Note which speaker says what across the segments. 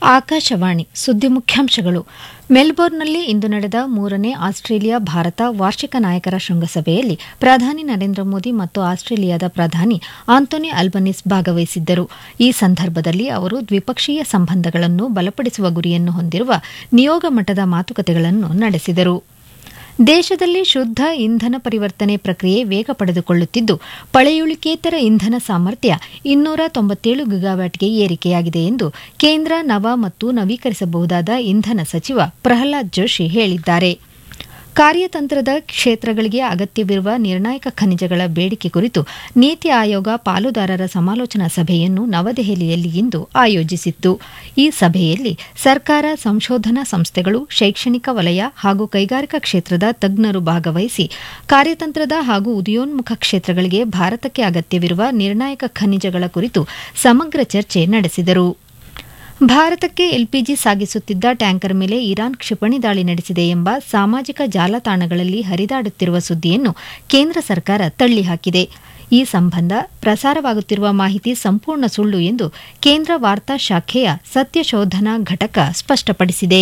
Speaker 1: ಆಕಾಶವಾಣಿ ಸುದ್ದಿ ಮುಖ್ಯಾಂಶಗಳು ಮೆಲ್ಬೋರ್ನ್ನಲ್ಲಿ ಇಂದು ನಡೆದ ಮೂರನೇ ಆಸ್ಟ್ರೇಲಿಯಾ ಭಾರತ ವಾರ್ಷಿಕ ನಾಯಕರ ಶೃಂಗಸಭೆಯಲ್ಲಿ ಪ್ರಧಾನಿ ನರೇಂದ್ರ ಮೋದಿ ಮತ್ತು ಆಸ್ಟ್ರೇಲಿಯಾದ ಪ್ರಧಾನಿ ಆಂಟೋನಿ ಅಲ್ಬನಿಸ್ ಭಾಗವಹಿಸಿದ್ದರು ಈ ಸಂದರ್ಭದಲ್ಲಿ ಅವರು ದ್ವಿಪಕ್ಷೀಯ ಸಂಬಂಧಗಳನ್ನು ಬಲಪಡಿಸುವ ಗುರಿಯನ್ನು ಹೊಂದಿರುವ ನಿಯೋಗ ಮಟ್ಟದ ಮಾತುಕತೆಗಳನ್ನು ನಡೆಸಿದರು ದೇಶದಲ್ಲಿ ಶುದ್ದ ಇಂಧನ ಪರಿವರ್ತನೆ ಪ್ರಕ್ರಿಯೆ ವೇಗ ಪಡೆದುಕೊಳ್ಳುತ್ತಿದ್ದು ಪಳೆಯುಳಿಕೇತರ ಇಂಧನ ಸಾಮರ್ಥ್ಯ ಇನ್ನೂರ ತೊಂಬತ್ತೇಳು ಗಿಗಾವ್ಯಾಟ್ಗೆ ಏರಿಕೆಯಾಗಿದೆ ಎಂದು ಕೇಂದ್ರ ನವ ಮತ್ತು ನವೀಕರಿಸಬಹುದಾದ ಇಂಧನ ಸಚಿವ ಪ್ರಹ್ಲಾದ್ ಜೋಶಿ ಹೇಳಿದ್ದಾರೆ ಕಾರ್ಯತಂತ್ರದ ಕ್ಷೇತ್ರಗಳಿಗೆ ಅಗತ್ಯವಿರುವ ನಿರ್ಣಾಯಕ ಖನಿಜಗಳ ಬೇಡಿಕೆ ಕುರಿತು ನೀತಿ ಆಯೋಗ ಪಾಲುದಾರರ ಸಮಾಲೋಚನಾ ಸಭೆಯನ್ನು ನವದೆಹಲಿಯಲ್ಲಿ ಇಂದು ಆಯೋಜಿಸಿತ್ತು ಈ ಸಭೆಯಲ್ಲಿ ಸರ್ಕಾರ ಸಂಶೋಧನಾ ಸಂಸ್ಥೆಗಳು ಶೈಕ್ಷಣಿಕ ವಲಯ ಹಾಗೂ ಕೈಗಾರಿಕಾ ಕ್ಷೇತ್ರದ ತಜ್ಞರು ಭಾಗವಹಿಸಿ ಕಾರ್ಯತಂತ್ರದ ಹಾಗೂ ಉದಯೋನ್ಮುಖ ಕ್ಷೇತ್ರಗಳಿಗೆ ಭಾರತಕ್ಕೆ ಅಗತ್ಯವಿರುವ ನಿರ್ಣಾಯಕ ಖನಿಜಗಳ ಕುರಿತು ಸಮಗ್ರ ಚರ್ಚೆ ನಡೆಸಿದರು ಭಾರತಕ್ಕೆ ಎಲ್ಪಿಜಿ ಸಾಗಿಸುತ್ತಿದ್ದ ಟ್ಯಾಂಕರ್ ಮೇಲೆ ಇರಾನ್ ಕ್ಷಿಪಣಿ ದಾಳಿ ನಡೆಸಿದೆ ಎಂಬ ಸಾಮಾಜಿಕ ಜಾಲತಾಣಗಳಲ್ಲಿ ಹರಿದಾಡುತ್ತಿರುವ ಸುದ್ದಿಯನ್ನು ಕೇಂದ್ರ ಸರ್ಕಾರ ತಳ್ಳಿಹಾಕಿದೆ ಈ ಸಂಬಂಧ ಪ್ರಸಾರವಾಗುತ್ತಿರುವ ಮಾಹಿತಿ ಸಂಪೂರ್ಣ ಸುಳ್ಳು ಎಂದು ಕೇಂದ್ರ ವಾರ್ತಾ ಶಾಖೆಯ ಸತ್ಯಶೋಧನಾ ಘಟಕ ಸ್ಪಷ್ಟಪಡಿಸಿದೆ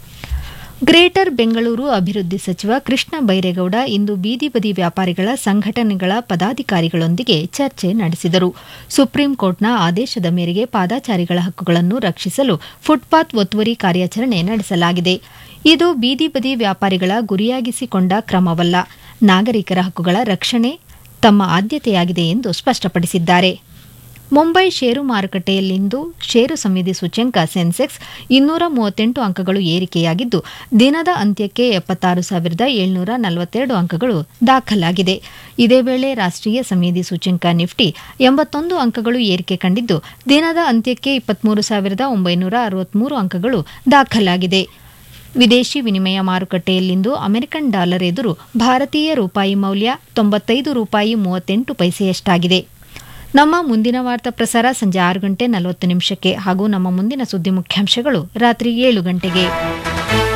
Speaker 1: ಗ್ರೇಟರ್ ಬೆಂಗಳೂರು ಅಭಿವೃದ್ಧಿ ಸಚಿವ ಕೃಷ್ಣ ಬೈರೇಗೌಡ ಇಂದು ಬೀದಿ ಬದಿ ವ್ಯಾಪಾರಿಗಳ ಸಂಘಟನೆಗಳ ಪದಾಧಿಕಾರಿಗಳೊಂದಿಗೆ ಚರ್ಚೆ ನಡೆಸಿದರು ಸುಪ್ರೀಂ ಕೋರ್ಟ್ನ ಆದೇಶದ ಮೇರೆಗೆ ಪಾದಾಚಾರಿಗಳ ಹಕ್ಕುಗಳನ್ನು ರಕ್ಷಿಸಲು ಫುಟ್ಪಾತ್ ಒತ್ತುವರಿ ಕಾರ್ಯಾಚರಣೆ ನಡೆಸಲಾಗಿದೆ ಇದು ಬೀದಿ ಬದಿ ವ್ಯಾಪಾರಿಗಳ ಗುರಿಯಾಗಿಸಿಕೊಂಡ ಕ್ರಮವಲ್ಲ ನಾಗರಿಕರ ಹಕ್ಕುಗಳ ರಕ್ಷಣೆ ತಮ್ಮ ಆದ್ಯತೆಯಾಗಿದೆ ಎಂದು ಸ್ಪಷ್ಟಪಡಿಸಿದ್ದಾರೆ ಮುಂಬೈ ಷೇರು ಮಾರುಕಟ್ಟೆಯಲ್ಲಿಂದು ಷೇರು ಸಂವೇದಿ ಸೂಚ್ಯಂಕ ಸೆನ್ಸೆಕ್ಸ್ ಇನ್ನೂರ ಮೂವತ್ತೆಂಟು ಅಂಕಗಳು ಏರಿಕೆಯಾಗಿದ್ದು ದಿನದ ಅಂತ್ಯಕ್ಕೆ ಎಪ್ಪತ್ತಾರು ಸಾವಿರದ ಏಳ್ನೂರ ನಲವತ್ತೆರಡು ಅಂಕಗಳು ದಾಖಲಾಗಿದೆ ಇದೇ ವೇಳೆ ರಾಷ್ಟ್ರೀಯ ಸಂವೇದಿ ಸೂಚ್ಯಂಕ ನಿಫ್ಟಿ ಎಂಬತ್ತೊಂದು ಅಂಕಗಳು ಏರಿಕೆ ಕಂಡಿದ್ದು ದಿನದ ಅಂತ್ಯಕ್ಕೆ ಇಪ್ಪತ್ಮೂರು ಸಾವಿರದ ಒಂಬೈನೂರ ಅರವತ್ಮೂರು ಅಂಕಗಳು ದಾಖಲಾಗಿದೆ ವಿದೇಶಿ ವಿನಿಮಯ ಮಾರುಕಟ್ಟೆಯಲ್ಲಿಂದು ಅಮೆರಿಕನ್ ಡಾಲರ್ ಎದುರು ಭಾರತೀಯ ರೂಪಾಯಿ ಮೌಲ್ಯ ತೊಂಬತ್ತೈದು ರೂಪಾಯಿ ಮೂವತ್ತೆಂಟು ಪೈಸೆಯಷ್ಟಾಗಿದೆ ನಮ್ಮ ಮುಂದಿನ ವಾರ್ತಾ ಪ್ರಸಾರ ಸಂಜೆ ಆರು ಗಂಟೆ ನಲವತ್ತು ನಿಮಿಷಕ್ಕೆ ಹಾಗೂ ನಮ್ಮ ಮುಂದಿನ ಸುದ್ದಿ ಮುಖ್ಯಾಂಶಗಳು ರಾತ್ರಿ ಏಳು ಗಂಟೆಗೆ